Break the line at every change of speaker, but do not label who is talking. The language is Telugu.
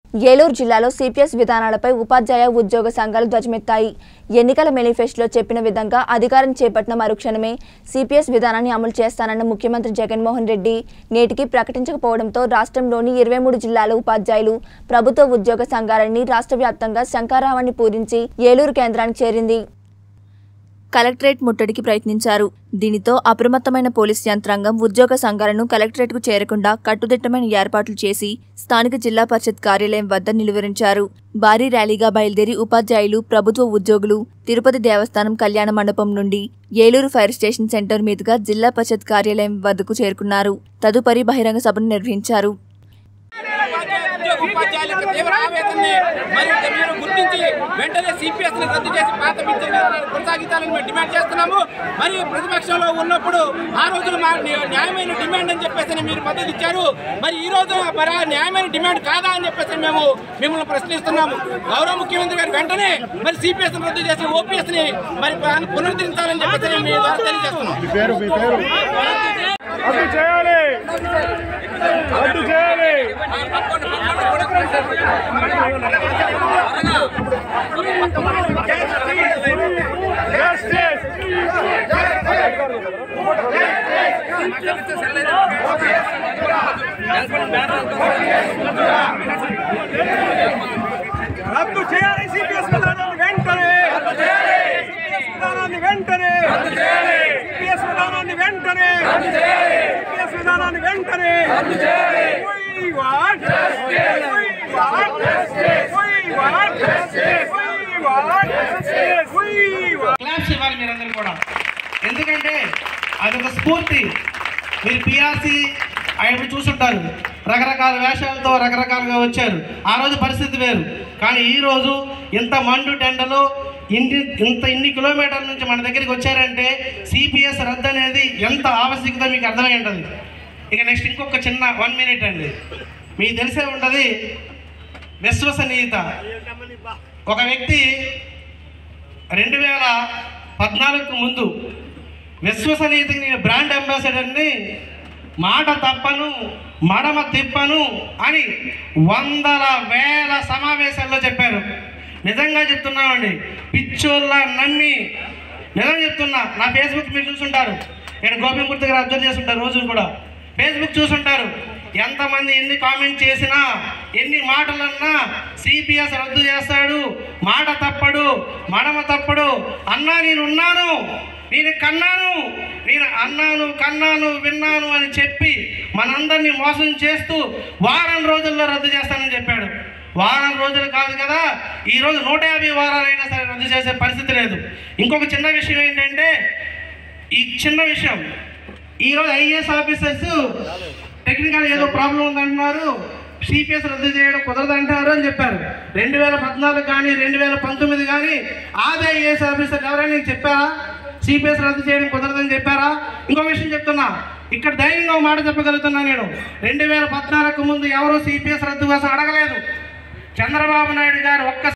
ఏలూరు జిల్లాలో సిపిఎస్ విధానాలపై ఉపాధ్యాయ ఉద్యోగ సంఘాలు ధ్వజమెత్తాయి ఎన్నికల మేనిఫెస్టోలో చెప్పిన విధంగా అధికారం చేపట్టిన మరుక్షణమే సిపిఎస్ విధానాన్ని అమలు చేస్తానన్న ముఖ్యమంత్రి జగన్మోహన్ రెడ్డి నేటికి ప్రకటించకపోవడంతో రాష్ట్రంలోని ఇరవై మూడు జిల్లాల ఉపాధ్యాయులు ప్రభుత్వ ఉద్యోగ సంఘాలన్నీ రాష్ట్ర వ్యాప్తంగా శంకారావాన్ని పూరించి ఏలూరు కేంద్రానికి చేరింది కలెక్టరేట్ ముట్టడికి ప్రయత్నించారు దీనితో అప్రమత్తమైన పోలీస్ యంత్రాంగం ఉద్యోగ సంఘాలను కలెక్టరేట్కు చేరకుండా కట్టుదిట్టమైన ఏర్పాట్లు చేసి స్థానిక జిల్లా పరిషత్ కార్యాలయం వద్ద నిలువరించారు భారీ ర్యాలీగా బయలుదేరి ఉపాధ్యాయులు ప్రభుత్వ ఉద్యోగులు తిరుపతి దేవస్థానం కళ్యాణ మండపం నుండి ఏలూరు ఫైర్ స్టేషన్ సెంటర్ మీదుగా జిల్లా పరిషత్ కార్యాలయం వద్దకు చేరుకున్నారు తదుపరి బహిరంగ సభను నిర్వహించారు
ఉద్యోగ ఉపాధ్యాయులకు తీవ్ర ఆవేదనని మరియు మీరు గుర్తించి వెంటనే సిపిఎస్ ని రద్దు చేసి పాత విద్య విధానాన్ని కొనసాగించాలని మేము డిమాండ్ చేస్తున్నాము మరియు ప్రతిపక్షంలో ఉన్నప్పుడు ఆ రోజున మా న్యా- న్యాయమైన డిమాండ్ అని చెప్పేసి మీరు మద్దతు ఇచ్చారు మరి ఈ రోజు మరి ఆ న్యాయమైన డిమాండ్ కాదా అని చెప్పేసి మేము మిమ్మల్ని ప్రశ్నిస్తున్నాము గౌరవ ముఖ్యమంత్రి గారు వెంటనే మరి సిపిఎస్ ని రద్దు చేసి ఓపీఎస్ ని మరి పునరుద్ధరించాలని చెప్పేసి మీ ద్వారా తెలియజేస్తున్నాం
రద్దు చేయాలి రద్దు చేయాలి జస్టిస్ రద్దు చేయాలి సిపిఎస్ విధానాన్ని వెంటనే సిపిఎస్ విధానాన్ని వెంటనే సిపిఎస్ విధానాన్ని వెంటనే సిపిఎస్ విధానాన్ని వెంటనే We want justice. We want justice. We want justice. We want justice. We want
claps ఇవ్వాలి మీరందరూ కూడా ఎందుకంటే అదొక స్ఫూర్తి మీరు పిఆర్సీ ఆయన చూసుంటారు రకరకాల వేషాలతో రకరకాలుగా వచ్చారు ఆ రోజు పరిస్థితి వేరు కానీ ఈ రోజు ఇంత మండు టెండలు ఇంటి ఇంత ఇన్ని కిలోమీటర్ల నుంచి మన దగ్గరికి వచ్చారంటే సిపిఎస్ రద్దు అనేది ఎంత ఆవశ్యకత మీకు అర్థమై ఉంటుంది ఇక నెక్స్ట్ ఇంకొక చిన్న వన్ మినిట్ అండి మీకు తెలిసే ఉంటుంది విశ్వసనీయత ఒక వ్యక్తి రెండు వేల పద్నాలుగుకు ముందు విశ్వసనీయతకి నేను బ్రాండ్ అంబాసిడర్ని మాట తప్పను మడమ తిప్పను అని వందల వేల సమావేశాల్లో చెప్పారు నిజంగా చెప్తున్నామండి పిచ్చోళ్ళ నమ్మి నిజం చెప్తున్నా నా ఫేస్బుక్ మీరు చూసుంటారు నేను గోపిమూర్తి గారు అబ్జర్వ్ చేస్తుంటారు రోజు కూడా ఫేస్బుక్ చూసుంటారు ఎంతమంది ఎన్ని కామెంట్ చేసినా ఎన్ని మాటలన్నా సిపిఎస్ రద్దు చేస్తాడు మాట తప్పడు మడమ తప్పడు అన్నా నేను ఉన్నాను నేను కన్నాను నేను అన్నాను కన్నాను విన్నాను అని చెప్పి మనందరినీ మోసం చేస్తూ వారం రోజుల్లో రద్దు చేస్తానని చెప్పాడు వారం రోజులు కాదు కదా ఈరోజు నూట యాభై వారాలైనా సరే రద్దు చేసే పరిస్థితి లేదు ఇంకొక చిన్న విషయం ఏంటంటే ఈ చిన్న విషయం ఈరోజు ఐఏఎస్ ఆఫీసర్స్ టెక్నికల్ ఏదో ప్రాబ్లం ఉందంటున్నారు సిపిఎస్ రద్దు చేయడం కుదరదంటారు అని చెప్పారు రెండు వేల పద్నాలుగు కానీ రెండు వేల పంతొమ్మిది కానీ ఆది ఐఏఎస్ ఆఫీసర్ ఎవరైనా నీకు చెప్పారా సిపిఎస్ రద్దు చేయడం కుదరదని చెప్పారా ఇంకో విషయం చెప్తున్నా ఇక్కడ ధైర్యంగా ఒక మాట చెప్పగలుగుతున్నా నేను రెండు వేల పద్నాలుగు ముందు ఎవరు సిపిఎస్ రద్దు కోసం అడగలేదు చంద్రబాబు నాయుడు గారు ఒక్క